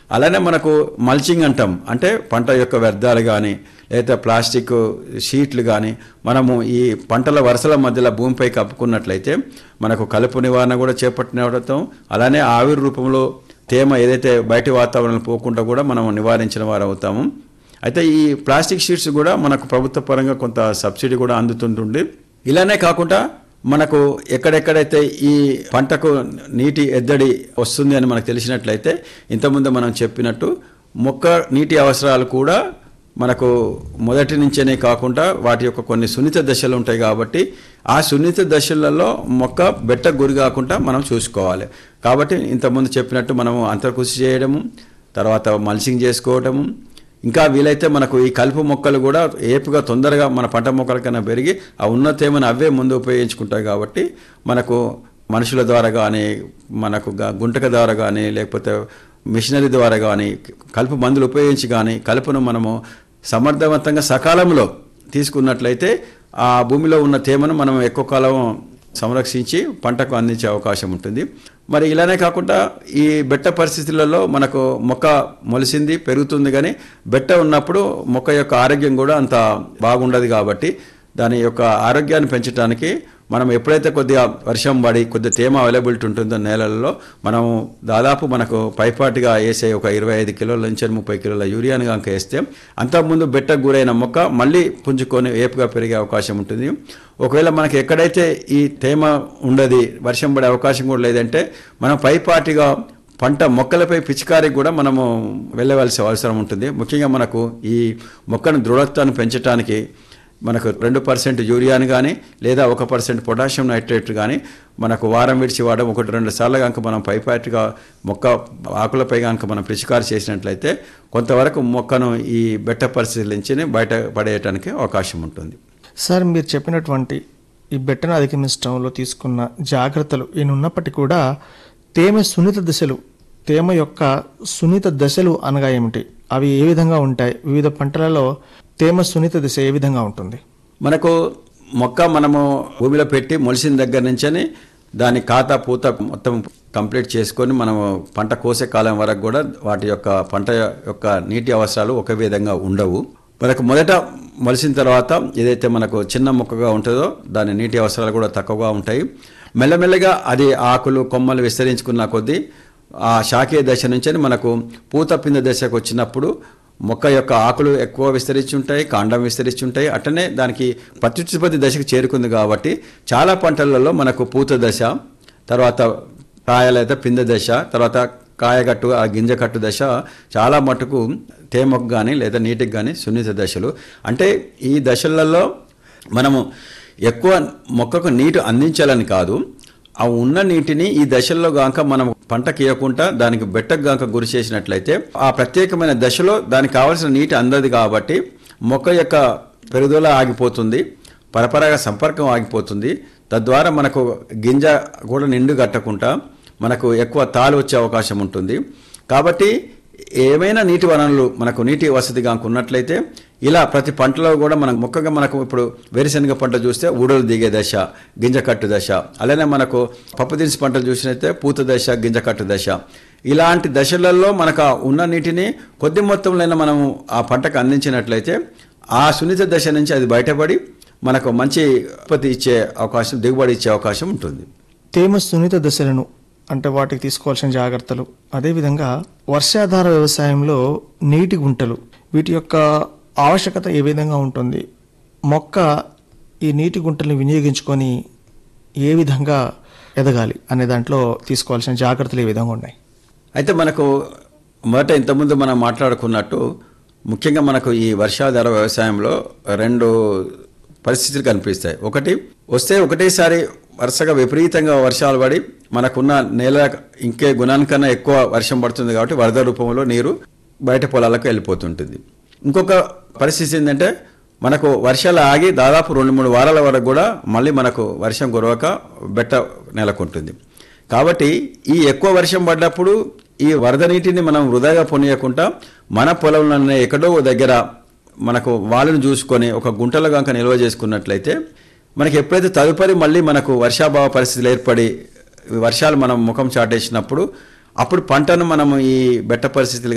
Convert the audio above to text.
అలానే మనకు మల్చింగ్ అంటాం అంటే పంట యొక్క వ్యర్థాలు కానీ లేదా ప్లాస్టిక్ షీట్లు కానీ మనము ఈ పంటల వరుసల మధ్యలో భూమిపై కప్పుకున్నట్లయితే మనకు కలుపు నివారణ కూడా చేపట్టినవుతాం అలానే ఆవిరి రూపంలో తేమ ఏదైతే బయటి వాతావరణం పోకుండా కూడా మనం నివారించిన వారు అవుతాము అయితే ఈ ప్లాస్టిక్ షీట్స్ కూడా మనకు ప్రభుత్వ పరంగా కొంత సబ్సిడీ కూడా అందుతుంటుంది ఇలానే కాకుండా మనకు ఎక్కడెక్కడైతే ఈ పంటకు నీటి ఎద్దడి వస్తుంది అని మనకు తెలిసినట్లయితే ఇంతకుముందు మనం చెప్పినట్టు మొక్క నీటి అవసరాలు కూడా మనకు మొదటి నుంచేనే కాకుండా వాటి యొక్క కొన్ని సున్నిత దశలు ఉంటాయి కాబట్టి ఆ సున్నిత దశలలో మొక్క బెట్ట గురి కాకుండా మనం చూసుకోవాలి కాబట్టి ఇంతకుముందు చెప్పినట్టు మనము అంతర్కృషి చేయడము తర్వాత మల్సింగ్ చేసుకోవడము ఇంకా వీలైతే మనకు ఈ కలుపు మొక్కలు కూడా ఏపుగా తొందరగా మన పంట మొక్కల కన్నా పెరిగి ఆ ఉన్న తేమను అవే ముందు ఉపయోగించుకుంటాయి కాబట్టి మనకు మనుషుల ద్వారా కానీ మనకు గా- గుంటక ద్వారా కానీ లేకపోతే మిషనరీ ద్వారా కానీ కలుపు మందులు ఉపయోగించి కానీ కలుపును మనము సమర్థవంతంగా సకాలంలో తీసుకున్నట్లయితే ఆ భూమిలో ఉన్న తేమను మనం ఎక్కువ కాలం సంరక్షించి పంటకు అందించే అవకాశం ఉంటుంది మరి ఇలానే కాకుండా ఈ బెట్ట పరిస్థితులలో మనకు మొక్క మొలిసింది పెరుగుతుంది కానీ బెట్ట ఉన్నప్పుడు మొక్క యొక్క ఆరోగ్యం కూడా అంత బాగుండదు కాబట్టి దాని యొక్క ఆరోగ్యాన్ని పెంచడానికి మనం ఎప్పుడైతే కొద్దిగా వర్షం పడి కొద్దిగా తేమ అవైలబిలిటీ ఉంటుందో నేలల్లో మనం దాదాపు మనకు పైపాటిగా వేసే ఒక ఇరవై ఐదు కిలోల నుంచి ముప్పై కిలోల యూరియాని కనుక వేస్తే అంతకుముందు బెట్ట గురైన మొక్క మళ్ళీ పుంజుకొని ఏపుగా పెరిగే అవకాశం ఉంటుంది ఒకవేళ మనకి ఎక్కడైతే ఈ తేమ ఉండదు వర్షం పడే అవకాశం కూడా లేదంటే మనం పైపాటిగా పంట మొక్కలపై పిచికారికి కూడా మనము వెళ్ళవలసిన అవసరం ఉంటుంది ముఖ్యంగా మనకు ఈ మొక్కను దృఢత్వాన్ని పెంచడానికి మనకు రెండు పర్సెంట్ యూరియాని కానీ లేదా ఒక పర్సెంట్ పొటాషియం నైట్రేట్ కానీ మనకు వారం విడిచి వాడడం ఒకటి రెండు సార్లు కనుక మనం పైపాటిగా మొక్క ఆకులపై కనుక మనం పిచికారి చేసినట్లయితే కొంతవరకు మొక్కను ఈ బెట్ట పరిస్థితుల నుంచి బయట పడేయటానికి అవకాశం ఉంటుంది సార్ మీరు చెప్పినటువంటి ఈ బెట్టను అధిగమించడంలో తీసుకున్న జాగ్రత్తలు ఈయన ఉన్నప్పటికీ కూడా తేమ సున్నిత దశలు తేమ యొక్క సున్నిత దశలు అనగా ఏమిటి అవి ఏ విధంగా ఉంటాయి వివిధ పంటలలో తేమ సున్నిత దశ ఏ విధంగా ఉంటుంది మనకు మొక్క మనము భూమిలో పెట్టి మొలిసిన దగ్గర నుంచని దాని ఖాతా పూత మొత్తం కంప్లీట్ చేసుకొని మనము పంట కోసే కాలం వరకు కూడా వాటి యొక్క పంట యొక్క నీటి అవసరాలు ఒక విధంగా ఉండవు మనకు మొదట మొలిసిన తర్వాత ఏదైతే మనకు చిన్న మొక్కగా ఉంటుందో దాని నీటి అవసరాలు కూడా తక్కువగా ఉంటాయి మెల్లమెల్లగా అది ఆకులు కొమ్మలు విస్తరించుకున్న కొద్దీ ఆ శాఖీయ దశ నుంచి మనకు పూత పింద దశకు వచ్చినప్పుడు మొక్క యొక్క ఆకులు ఎక్కువ విస్తరించి ఉంటాయి కాండం విస్తరించి ఉంటాయి అట్లనే దానికి ప్రత్యుత్పత్తి దశకు చేరుకుంది కాబట్టి చాలా పంటలలో మనకు పూత దశ తర్వాత కాయలైతే పింద దశ తర్వాత కాయగట్టు ఆ గింజకట్టు దశ చాలా మటుకు తేమకు కానీ లేదా నీటికి కానీ సున్నిత దశలు అంటే ఈ దశలలో మనము ఎక్కువ మొక్కకు నీటి అందించాలని కాదు ఆ ఉన్న నీటిని ఈ దశల్లో గాక మనం పంటకి ఇవ్వకుండా దానికి బెట్టకు గాక గురి చేసినట్లయితే ఆ ప్రత్యేకమైన దశలో దానికి కావాల్సిన నీటి అందదు కాబట్టి మొక్క యొక్క పెరుగుదల ఆగిపోతుంది పరపరాగ సంపర్కం ఆగిపోతుంది తద్వారా మనకు గింజ కూడా నిండు కట్టకుండా మనకు ఎక్కువ తాలు వచ్చే అవకాశం ఉంటుంది కాబట్టి ఏమైనా నీటి వనరులు మనకు నీటి వసతి కనుక ఉన్నట్లయితే ఇలా ప్రతి పంటలో కూడా మనం మొక్కగా మనకు ఇప్పుడు వేరుశనగ పంట చూస్తే ఊడలు దిగే దశ గింజకట్టు దశ అలానే మనకు పప్పు దినుసు పంటలు చూసినట్లయితే పూత దశ గింజకట్టు దశ ఇలాంటి దశలలో మనకు ఆ ఉన్న నీటిని కొద్ది మొత్తంలో మనము ఆ పంటకు అందించినట్లయితే ఆ సున్నిత దశ నుంచి అది బయటపడి మనకు మంచి ఉత్పత్తి ఇచ్చే అవకాశం దిగుబడి ఇచ్చే అవకాశం ఉంటుంది తేమ సున్నిత దశలను అంటే వాటికి తీసుకోవాల్సిన జాగ్రత్తలు అదేవిధంగా వర్షాధార వ్యవసాయంలో నీటి గుంటలు వీటి యొక్క ఆవశ్యకత ఏ విధంగా ఉంటుంది మొక్క ఈ నీటి గుంటల్ని వినియోగించుకొని ఏ విధంగా ఎదగాలి అనే దాంట్లో తీసుకోవాల్సిన జాగ్రత్తలు ఏ విధంగా ఉన్నాయి అయితే మనకు మొదట ఇంతకుముందు మనం మాట్లాడుకున్నట్టు ముఖ్యంగా మనకు ఈ వర్షాధార వ్యవసాయంలో రెండు పరిస్థితులు కనిపిస్తాయి ఒకటి వస్తే ఒకటేసారి వరుసగా విపరీతంగా వర్షాలు పడి మనకున్న నేల ఇంకే గుణానికన్నా ఎక్కువ వర్షం పడుతుంది కాబట్టి వరద రూపంలో నీరు బయట పొలాలకు వెళ్ళిపోతుంటుంది ఇంకొక పరిస్థితి ఏంటంటే మనకు వర్షాలు ఆగి దాదాపు రెండు మూడు వారాల వరకు కూడా మళ్ళీ మనకు వర్షం కురవక బెట్ట నెలకొంటుంది కాబట్టి ఈ ఎక్కువ వర్షం పడ్డప్పుడు ఈ వరద నీటిని మనం వృధాగా పొనియకుండా మన పొలంలోనే ఎక్కడో ఓ దగ్గర మనకు వాళ్ళను చూసుకొని ఒక గుంటలో కనుక నిల్వ చేసుకున్నట్లయితే మనకి ఎప్పుడైతే తదుపరి మళ్ళీ మనకు వర్షాభావ పరిస్థితులు ఏర్పడి వర్షాలు మనం ముఖం చాటేసినప్పుడు అప్పుడు పంటను మనం ఈ బెట్ట పరిస్థితులు